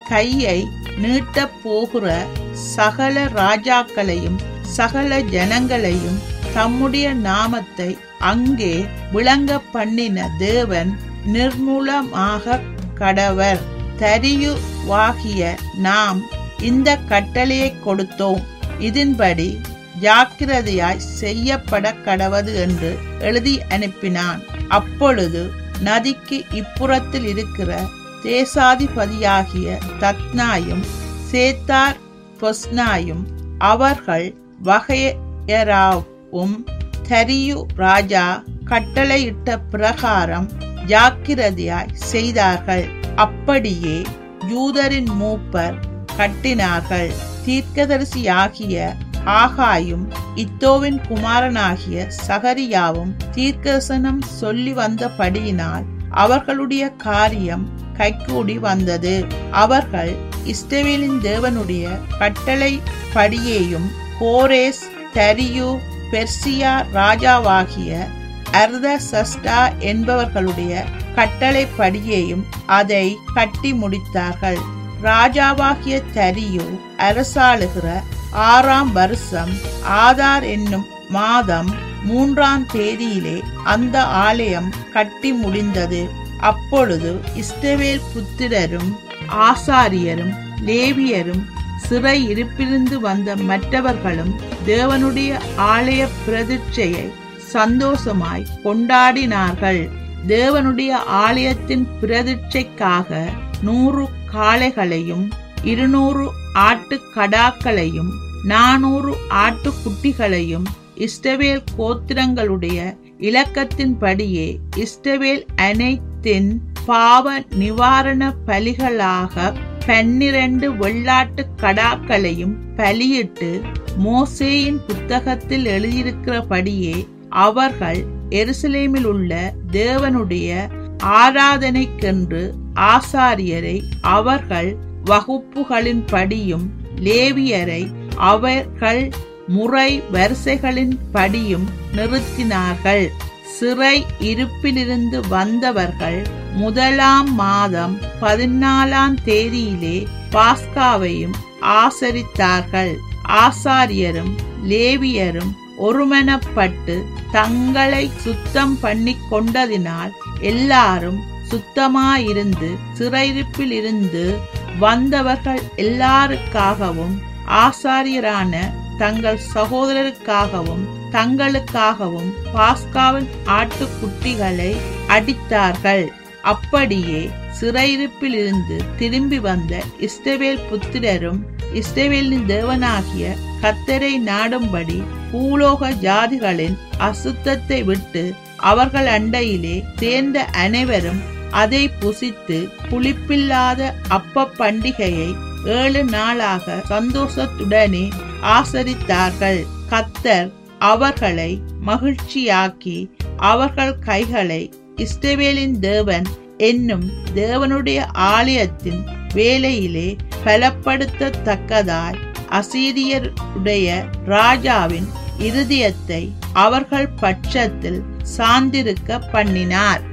கையை நீட்டப் போகிற சகல ராஜாக்களையும் சகல ஜனங்களையும் தம்முடைய நாமத்தை அங்கே விளங்க பண்ணின தேவன் நிர்மூலமாக கடவர் தரியுவாகிய நாம் இந்த கட்டளையை கொடுத்தோம் இதன்படி ஜாக்கிரதையாய் செய்யப்பட கடவது என்று எழுதி அனுப்பினான் அப்பொழுது நதிக்கு இப்புறத்தில் இருக்கிற தேசாதிபதியாகிய தத்னாயும் சேத்தார் பொஸ்னாயும் அவர்கள் வகையராவும் தரியு ராஜா கட்டளையிட்ட பிரகாரம் ஜாக்கிரதையாய் செய்தார்கள் அப்படியே யூதரின் மூப்பர் கட்டினார்கள் தீர்க்கதரிசியாகிய ஆகாயும் இத்தோவின் குமாரனாகிய சகரியாவும் தீர்க்கசனம் சொல்லி வந்தபடியினால் அவர்களுடைய காரியம் கைகூடி வந்தது அவர்கள் இஸ்ரவேலின் தேவனுடைய கட்டளை படியேயும் கோரேஸ் தரியு பெர்சியா ராஜாவாகிய அர்த சஸ்டா என்பவர்களுடைய கட்டளைப்படியேயும் அதை கட்டி முடித்தார்கள் ராஜாவாகிய தரியு அரசாளுகிற ஆறாம் வருஷம் ஆதார் என்னும் மாதம் மூன்றாம் தேதியிலே அந்த ஆலயம் கட்டி முடிந்தது அப்பொழுது இஸ்ரவேல் புத்திரரும் ஆசாரியரும் லேவியரும் சிறை இருப்பிலிருந்து வந்த மற்றவர்களும் தேவனுடைய ஆலய பிரதிஷ்டையை சந்தோஷமாய் கொண்டாடினார்கள் தேவனுடைய ஆலயத்தின் பிரதிஷ்டைக்காக நூறு காளைகளையும் இருநூறு ஆட்டுக்கடாக்களையும் நானூறு ஆட்டுக்குட்டிகளையும் இஸ்ரவேல் கோத்திரங்களுடைய இலக்கத்தின்படியே இஸ்ரவேல் அனைத்தின் பாவ நிவாரண பலிகளாக பன்னிரண்டு வெள்ளாட்டு கடாக்களையும் பலியிட்டு மோசேயின் புத்தகத்தில் எழுதியிருக்கிறபடியே அவர்கள் எருசலேமில் உள்ள தேவனுடைய ஆராதனைக்கென்று ஆசாரியரை அவர்கள் வகுப்புகளின்படியும் லேவியரை அவர்கள் முறை வரிசைகளின் படியும் நிறுத்தினார்கள் சிறை இருப்பிலிருந்து வந்தவர்கள் முதலாம் மாதம் பதினாலாம் தேதியிலே பாஸ்காவையும் ஆசரித்தார்கள் ஆசாரியரும் லேவியரும் ஒருமனப்பட்டு தங்களை சுத்தம் பண்ணி கொண்டதினால் எல்லாரும் சுத்தமாயிருந்து சிறையிருப்பில் இருந்து வந்தவர்கள் எல்லாருக்காகவும் ஆசாரியரான தங்கள் சகோதரருக்காகவும் தங்களுக்காகவும் பாஸ்காவின் ஆட்டுக்குட்டிகளை அடித்தார்கள் அப்படியே சிறையிருப்பில் இருந்து திரும்பி வந்த இஸ்ரவேல் புத்திரரும் இஸ்ரவேலின் தேவனாகிய கத்தரை நாடும்படி பூலோக ஜாதிகளின் அசுத்தத்தை விட்டு அவர்கள் அண்டையிலே சேர்ந்த அனைவரும் அதை புசித்து புளிப்பில்லாத அப்ப பண்டிகையை ஏழு நாளாக சந்தோஷத்துடனே ஆசரித்தார்கள் கத்தர் அவர்களை மகிழ்ச்சியாக்கி அவர்கள் கைகளை இஸ்ரவேலின் தேவன் என்னும் தேவனுடைய ஆலயத்தின் வேலையிலே பலப்படுத்தத்தக்கதாய் அசீரியருடைய ராஜாவின் இருதயத்தை அவர்கள் பட்சத்தில் சார்ந்திருக்க பண்ணினார்